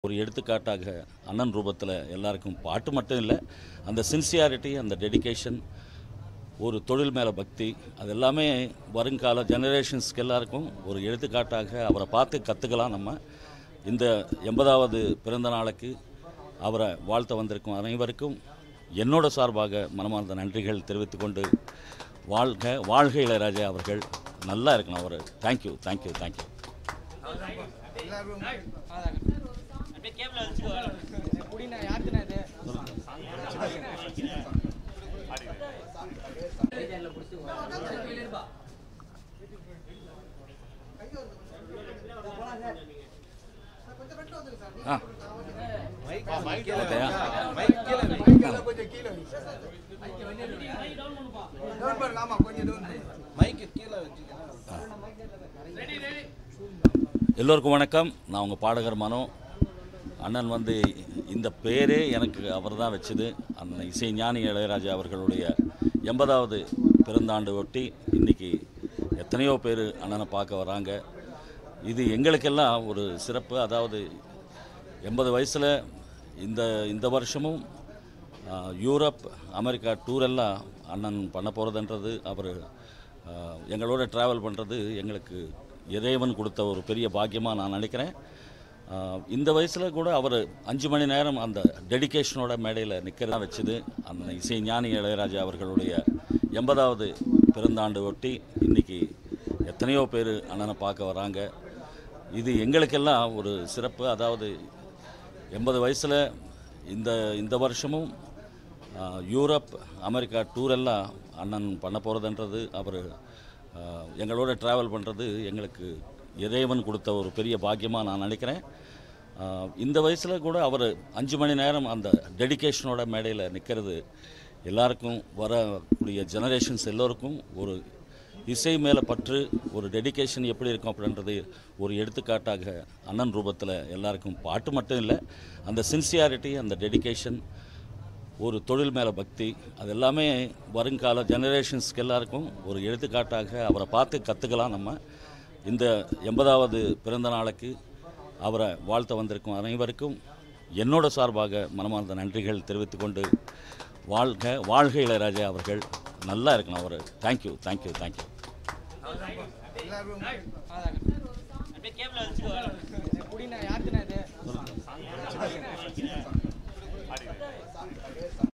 ஒரு எடுத்துக்காட்டாக அண்ணன் ரூபத்தில் எல்லாருக்கும் பாட்டு மட்டும் இல்லை அந்த சின்சியாரிட்டி அந்த டெடிகேஷன் ஒரு தொழில் மேலே பக்தி அது எல்லாமே வருங்கால ஜெனரேஷன்ஸ்க்கு எல்லாருக்கும் ஒரு எடுத்துக்காட்டாக அவரை பார்த்து கற்றுக்கலாம் நம்ம இந்த எண்பதாவது பிறந்த நாளுக்கு அவரை வாழ்த்த வந்திருக்கும் அனைவருக்கும் என்னோட சார்பாக மனமார்ந்த நன்றிகள் தெரிவித்துக்கொண்டு வாழ்க வாழ்க இளையராஜா அவர்கள் நல்லா இருக்கணும் அவர் தேங்க்யூ தேங்க்யூ தேங்க்யூ எப்படிண்ணா யாருக்குண்ணா இது ஆ ஓகேயா எல்லோருக்கும் வணக்கம் நான் உங்கள் பாடகர் மனோ அண்ணன் வந்து இந்த பேரே எனக்கு அவர் தான் வச்சது அந்த இசை ஞானி இளையராஜா அவர்களுடைய எண்பதாவது பிறந்தாண்டு ஒட்டி இன்றைக்கி எத்தனையோ பேர் அண்ணனை பார்க்க வராங்க இது எங்களுக்கெல்லாம் ஒரு சிறப்பு அதாவது எண்பது வயசில் இந்த இந்த வருஷமும் ஆ, யூரோப் அமெரிக்கா டூர் எல்லாம் அண்ணன் பண்ண போகிறதுன்றது அவர் எங்களோட ட்ராவல் பண்ணுறது எங்களுக்கு இறைவன் கொடுத்த ஒரு பெரிய பாக்கியமாக நான் நினைக்கிறேன் ஆ, இந்த வயசில் கூட அவர் அஞ்சு மணி நேரம் அந்த டெடிகேஷனோட மேடையில் நிற்கிறதா வச்சது அந்த இசை ஞானி இளையராஜா அவர்களுடைய எண்பதாவது பிறந்தாண்டு ஒட்டி இன்றைக்கி எத்தனையோ பேர் அண்ணனை பார்க்க வராங்க இது எங்களுக்கெல்லாம் ஒரு சிறப்பு அதாவது எண்பது வயசில் இந்த இந்த வருஷமும் ஆ, யூரோப் அமெரிக்கா டூர் எல்லாம் அண்ணன் பண்ண போகிறதுன்றது அவர் எங்களோட ட்ராவல் பண்ணுறது எங்களுக்கு இறைவன் கொடுத்த ஒரு பெரிய பாக்கியமாக நான் நினைக்கிறேன் ஆ, இந்த வயசில் கூட அவர் அஞ்சு மணி நேரம் அந்த டெடிகேஷனோட மேடையில் நிற்கிறது எல்லாருக்கும் வரக்கூடிய ஜெனரேஷன்ஸ் எல்லோருக்கும் ஒரு இசை மேலே பற்று ஒரு டெடிகேஷன் எப்படி இருக்கும் அப்படின்றது ஒரு எடுத்துக்காட்டாக அண்ணன் ரூபத்தில் எல்லாருக்கும் பாட்டு மட்டும் இல்லை அந்த சின்சியாரிட்டி அந்த டெடிகேஷன் ஒரு தொழில் மேலே பக்தி அது எல்லாமே வருங்கால ஜெனரேஷன்ஸ்க்கு எல்லாருக்கும் ஒரு எடுத்துக்காட்டாக அவரை பார்த்து கற்றுக்கலாம் நம்ம இந்த எண்பதாவது பிறந்த நாளுக்கு அவரை வாழ்த்த வந்திருக்கும் அனைவருக்கும் என்னோட சார்பாக மனமார்ந்த நன்றிகள் தெரிவித்துக்கொண்டு வாழ்க வாழ்க இளையராஜா அவர்கள் நல்லா இருக்கணும் அவர் தேங்க்யூ தேங்க்யூ தேங்க்யூ எப்படிண்ணா யாருக்குண்ணா இது